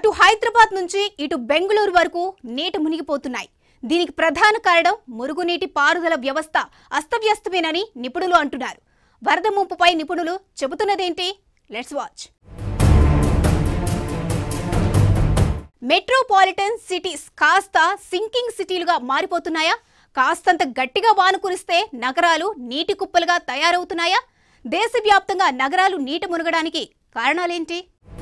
అటు హైదరాబాద్ నుంచి ఇటు బెంగళూరు వరకు నీట మునిగిపోతున్నాయి దీనికి ప్రధాన కారణం మురుగునీటి పారుదల వ్యవస్థ అస్తవ్యస్తమేనని నిపుణులు అంటున్నారు వరద ముంపుపై నిపుణులు చెబుతున్నదేంటి లెట్స్ వాచ్ మెట్రోపాలిటన్ సిటీస్ కాస్త సింకింగ్ సిటీలుగా మారిపోతున్నాయా కాస్తంత గట్టిగా వాన కురిస్తే నగరాలు నీటి కుప్పలుగా తయారవుతున్నాయా దేశవ్యాప్తంగా నగరాలు నీట మునగడానికి కారణాలేంటి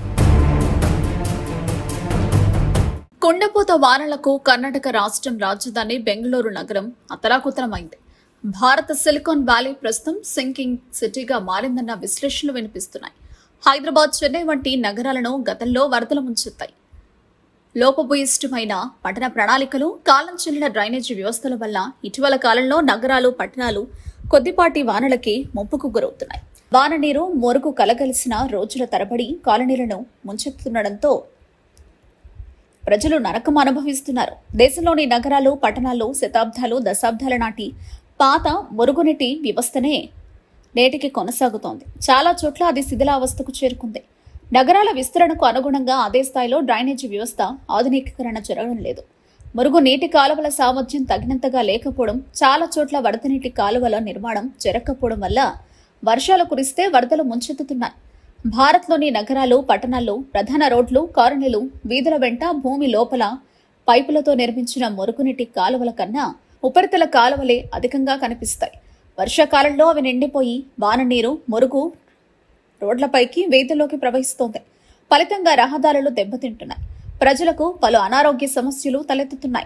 కుండపోత వానలకు కర్ణాటక రాష్ట్రం రాజధాని బెంగళూరు నగరం అతలాకుతలమైంది భారత సిలికాన్ వ్యాలీ ప్రస్తుతం సింకింగ్ సిటీగా మారిందన్న విశ్లేషణలు వినిపిస్తున్నాయి హైదరాబాద్ చెన్నై వంటి నగరాలను గతంలో వరదలు ముంచెత్తాయి లోపభూయిష్టమైన పట్టణ ప్రణాళికలు కాలం చెల్లిన డ్రైనేజీ వ్యవస్థల వల్ల ఇటీవల కాలంలో నగరాలు పట్టణాలు కొద్దిపాటి వానలకి ముప్పుకు గురవుతున్నాయి వాన నీరు మొరుగు కలగలిసిన రోజుల తరబడి కాలనీలను ముంచెత్తుండడంతో ప్రజలు నరకం అనుభవిస్తున్నారు దేశంలోని నగరాలు పట్టణాల్లో శతాబ్దాలు దశాబ్దాల నాటి పాత మురుగునీటి వ్యవస్థనే నేటికి కొనసాగుతోంది చాలా చోట్ల అది శిథిలావస్థకు చేరుకుంది నగరాల విస్తరణకు అనుగుణంగా అదే స్థాయిలో డ్రైనేజీ వ్యవస్థ ఆధునికీకరణ జరగడం లేదు మురుగు నీటి కాలువల సామర్థ్యం తగినంతగా లేకపోవడం చాలా చోట్ల వరద నీటి కాలువల నిర్మాణం జరగకపోవడం వల్ల వర్షాలు కురిస్తే వరదలు ముంచెత్తుతున్నాయి భారత్లోని నగరాలు పట్టణాల్లో ప్రధాన రోడ్లు కాలనీలు వీధుల వెంట భూమి లోపల పైపులతో నిర్మించిన మురుగునీటి కాలువల కన్నా ఉపరితల కాలువలే అధికంగా కనిపిస్తాయి వర్షాకాలంలో అవి నిండిపోయి వాన నీరు మురుగు రోడ్లపైకి వీధుల్లోకి ప్రవహిస్తోంది ఫలితంగా రహదారులు దెబ్బతింటున్నాయి ప్రజలకు పలు అనారోగ్య సమస్యలు తలెత్తుతున్నాయి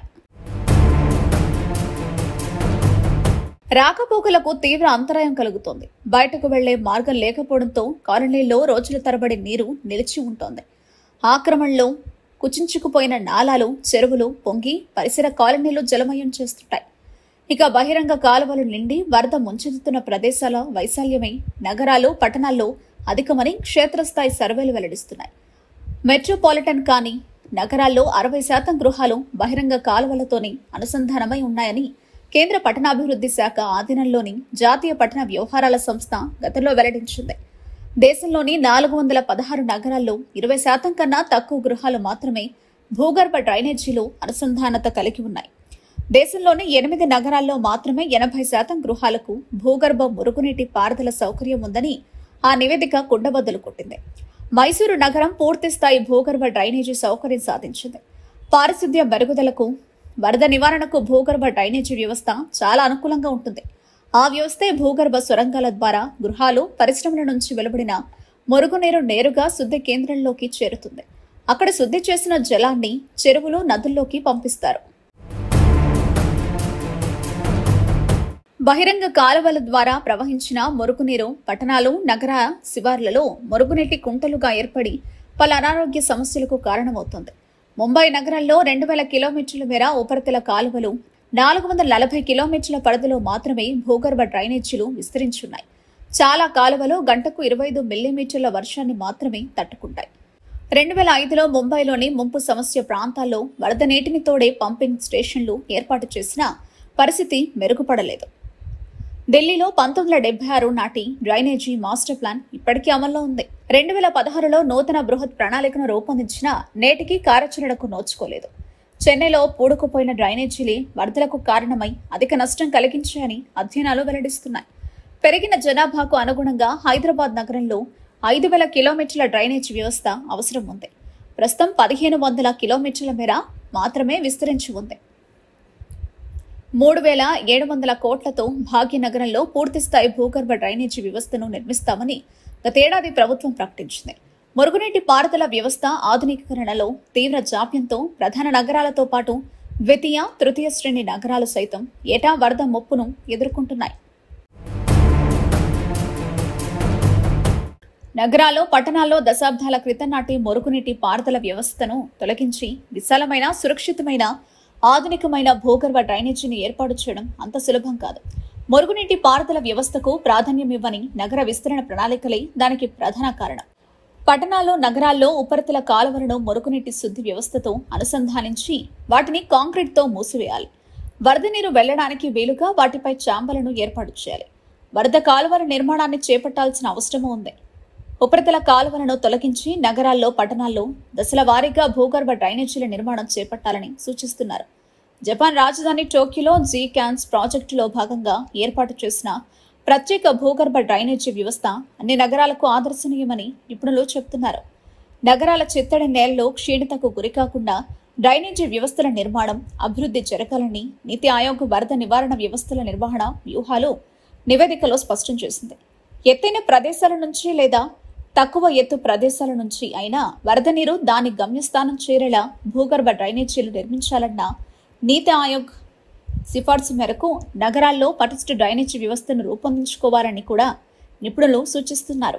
రాకపోకలకు తీవ్ర అంతరాయం కలుగుతోంది బయటకు వెళ్లే మార్గం లేకపోవడంతో కాలనీల్లో రోజుల తరబడి నీరు నిలిచి ఉంటోంది ఆక్రమణలో కుచించుకుపోయిన నాలాలు చెరువులు పొంగి పరిసర కాలనీలు జలమయం చేస్తుంటాయి ఇక బహిరంగ కాలువలు నిండి వరద ముంచెత్తుతున్న ప్రదేశాల వైశాల్యమై నగరాలు పట్టణాల్లో అధికమని క్షేత్రస్థాయి సర్వేలు వెల్లడిస్తున్నాయి మెట్రోపాలిటన్ కానీ నగరాల్లో అరవై శాతం గృహాలు బహిరంగ కాలువలతోనే అనుసంధానమై ఉన్నాయని కేంద్ర పట్టణాభివృద్ధి శాఖ ఆధీనంలోని జాతీయ పట్టణ వ్యవహారాల సంస్థ గతంలో వెల్లడించింది దేశంలోని నాలుగు వందల పదహారు నగరాల్లో ఇరవై శాతం కన్నా తక్కువ గృహాలు మాత్రమే భూగర్భ డ్రైనేజీలు అనుసంధానత కలిగి ఉన్నాయి దేశంలోని ఎనిమిది నగరాల్లో మాత్రమే ఎనభై శాతం గృహాలకు భూగర్భ మురుగునీటి పారుదల సౌకర్యం ఉందని ఆ నివేదిక కుండబద్దలు కొట్టింది మైసూరు నగరం పూర్తి స్థాయి భూగర్భ డ్రైనేజీ సౌకర్యం సాధించింది పారిశుద్ధ్య మెరుగుదలకు వరద నివారణకు భూగర్భ డ్రైనేజీ వ్యవస్థ చాలా అనుకూలంగా ఉంటుంది ఆ వ్యవస్థే భూగర్భ సొరంగాల ద్వారా గృహాలు పరిశ్రమల నుంచి వెలువడిన మురుగునీరు నేరుగా శుద్ధి కేంద్రంలోకి చేరుతుంది అక్కడ శుద్ధి చేసిన జలాన్ని చెరువులు నదుల్లోకి పంపిస్తారు బహిరంగ కాలువల ద్వారా ప్రవహించిన మురుగునీరు పట్టణాలు నగర శివార్లలో మురుగునీటి కుంటలుగా ఏర్పడి పలు అనారోగ్య సమస్యలకు కారణమవుతుంది ముంబై నగరంలో రెండు వేల కిలోమీటర్ల మేర ఉపరితల కాలువలు నాలుగు వందల నలభై కిలోమీటర్ల పరిధిలో మాత్రమే భూగర్భ డ్రైనేజీలు విస్తరించున్నాయి చాలా కాలువలు గంటకు ఇరవై ఐదు మిల్లీమీటర్ల వర్షాన్ని మాత్రమే తట్టుకుంటాయి రెండు వేల ఐదులో ముంబైలోని ముంపు సమస్య ప్రాంతాల్లో వరద నీటిని తోడే పంపింగ్ స్టేషన్లు ఏర్పాటు చేసినా పరిస్థితి మెరుగుపడలేదు ఢిల్లీలో పంతొమ్మిది వందల డెబ్బై ఆరు నాటి డ్రైనేజీ మాస్టర్ ప్లాన్ ఇప్పటికీ అమల్లో ఉంది రెండు వేల పదహారులో నూతన బృహత్ ప్రణాళికను రూపొందించిన నేటికి కార్యాచరణకు నోచుకోలేదు చెన్నైలో పూడుకుపోయిన డ్రైనేజీలే వరదలకు కారణమై అధిక నష్టం కలిగించాయని అధ్యయనాలు వెల్లడిస్తున్నాయి పెరిగిన జనాభాకు అనుగుణంగా హైదరాబాద్ నగరంలో ఐదు వేల కిలోమీటర్ల డ్రైనేజీ వ్యవస్థ అవసరం ఉంది ప్రస్తుతం పదిహేను వందల కిలోమీటర్ల మేర మాత్రమే విస్తరించి ఉంది మూడు వేల ఏడు వందల కోట్లతో భాగ్యనగరంలో పూర్తిస్థాయి భూగర్భ డ్రైనేజీ వ్యవస్థను నిర్మిస్తామని గతేడాది ప్రభుత్వం ప్రకటించింది మురుగునీటి పారుదల వ్యవస్థ ఆధునికీకరణలో తీవ్ర జాప్యంతో ప్రధాన నగరాలతో పాటు ద్వితీయ తృతీయ శ్రేణి నగరాలు సైతం ఏటా వరద ముప్పును ఎదుర్కొంటున్నాయి నగరాల్లో పట్టణాల్లో దశాబ్దాల క్రితం నాటి మురుగునీటి పారుదల వ్యవస్థను తొలగించి విశాలమైన సురక్షితమైన ఆధునికమైన భూగర్భ డ్రైనేజీని ఏర్పాటు చేయడం అంత సులభం కాదు మురుగునీటి పారుదల వ్యవస్థకు ప్రాధాన్యం ఇవ్వని నగర విస్తరణ ప్రణాళికలే దానికి ప్రధాన కారణం పట్టణాల్లో నగరాల్లో ఉపరితల కాలువలను మురుగునీటి శుద్ధి వ్యవస్థతో అనుసంధానించి వాటిని కాంక్రీట్తో మూసివేయాలి వరద నీరు వెళ్లడానికి వీలుగా వాటిపై చాంబలను ఏర్పాటు చేయాలి వరద కాలువల నిర్మాణాన్ని చేపట్టాల్సిన అవసరమూ ఉంది ఉపరితల కాలువలను తొలగించి నగరాల్లో పట్టణాల్లో దశల వారీగా భూగర్భ డ్రైనేజీల నిర్మాణం చేపట్టాలని సూచిస్తున్నారు జపాన్ రాజధాని టోక్యోలో జీ క్యాన్స్ ప్రాజెక్టులో భాగంగా ఏర్పాటు చేసిన ప్రత్యేక భూగర్భ డ్రైనేజీ వ్యవస్థ అన్ని నగరాలకు ఆదర్శనీయమని నిపుణులు చెబుతున్నారు నగరాల చిత్తడి నేలలో క్షీణతకు గురికాకుండా డ్రైనేజీ వ్యవస్థల నిర్మాణం అభివృద్ధి జరగాలని నీతి ఆయోగ్ వరద నివారణ వ్యవస్థల నిర్వహణ వ్యూహాలు నివేదికలో స్పష్టం చేసింది ఎత్తైన ప్రదేశాల నుంచి లేదా తక్కువ ఎత్తు ప్రదేశాల నుంచి అయినా వరద నీరు దాని గమ్యస్థానం చేరేలా భూగర్భ డ్రైనేజీలు నిర్మించాలన్న నీతి ఆయోగ్ సిఫార్సు మేరకు నగరాల్లో పటిష్ట డ్రైనేజీ వ్యవస్థను రూపొందించుకోవాలని కూడా నిపుణులు సూచిస్తున్నారు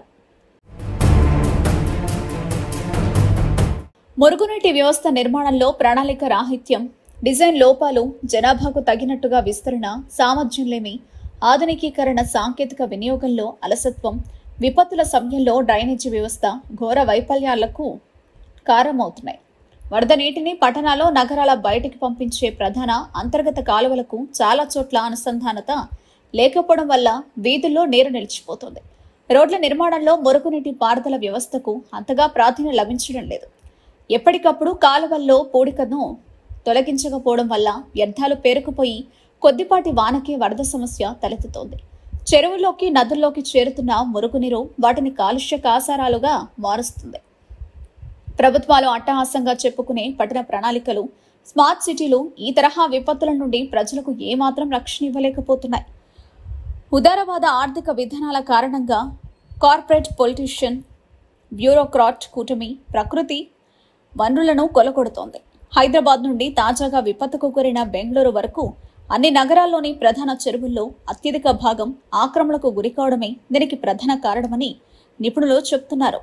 మురుగునీటి వ్యవస్థ నిర్మాణంలో ప్రణాళిక రాహిత్యం డిజైన్ లోపాలు జనాభాకు తగినట్టుగా విస్తరణ సామర్థ్యం లేమి ఆధునికీకరణ సాంకేతిక వినియోగంలో అలసత్వం విపత్తుల సమయంలో డ్రైనేజీ వ్యవస్థ ఘోర వైఫల్యాలకు కారణమవుతున్నాయి వరద నీటిని పట్టణాలు నగరాల బయటికి పంపించే ప్రధాన అంతర్గత కాలువలకు చాలా చోట్ల అనుసంధానత లేకపోవడం వల్ల వీధుల్లో నీరు నిలిచిపోతుంది రోడ్ల నిర్మాణంలో మురుగునీటి పారుదల వ్యవస్థకు అంతగా ప్రాధాన్యం లభించడం లేదు ఎప్పటికప్పుడు కాలువల్లో పూడికను తొలగించకపోవడం వల్ల వ్యర్థాలు పేరుకుపోయి కొద్దిపాటి వానకే వరద సమస్య తలెత్తుతోంది చెరువుల్లోకి నదుల్లోకి చేరుతున్న మురుగునీరు వాటిని కాలుష్య కాసారాలుగా మారుస్తుంది ప్రభుత్వాలు అట్టహాసంగా చెప్పుకునే పట్టణ ప్రణాళికలు స్మార్ట్ సిటీలు ఈ తరహా విపత్తుల నుండి ప్రజలకు ఏమాత్రం రక్షణ ఇవ్వలేకపోతున్నాయి ఉదారవాద ఆర్థిక విధానాల కారణంగా కార్పొరేట్ పొలిటీషియన్ బ్యూరోక్రాట్ కూటమి ప్రకృతి వనరులను కొలగొడుతోంది హైదరాబాద్ నుండి తాజాగా విపత్తుకు గురైన బెంగళూరు వరకు అన్ని నగరాల్లోని ప్రధాన చెరువుల్లో అత్యధిక భాగం ఆక్రమణకు గురికావడమే దీనికి ప్రధాన కారణమని నిపుణులు చెబుతున్నారు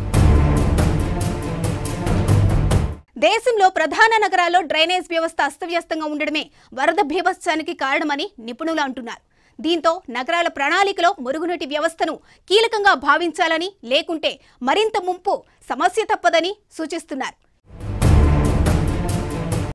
దేశంలో ప్రధాన నగరాల్లో డ్రైనేజ్ వ్యవస్థ అస్తవ్యస్తంగా ఉండడమే వరద బీభత్సానికి కారణమని నిపుణులు అంటున్నారు దీంతో నగరాల ప్రణాళికలో మురుగునీటి వ్యవస్థను కీలకంగా భావించాలని లేకుంటే మరింత ముంపు సమస్య తప్పదని సూచిస్తున్నారు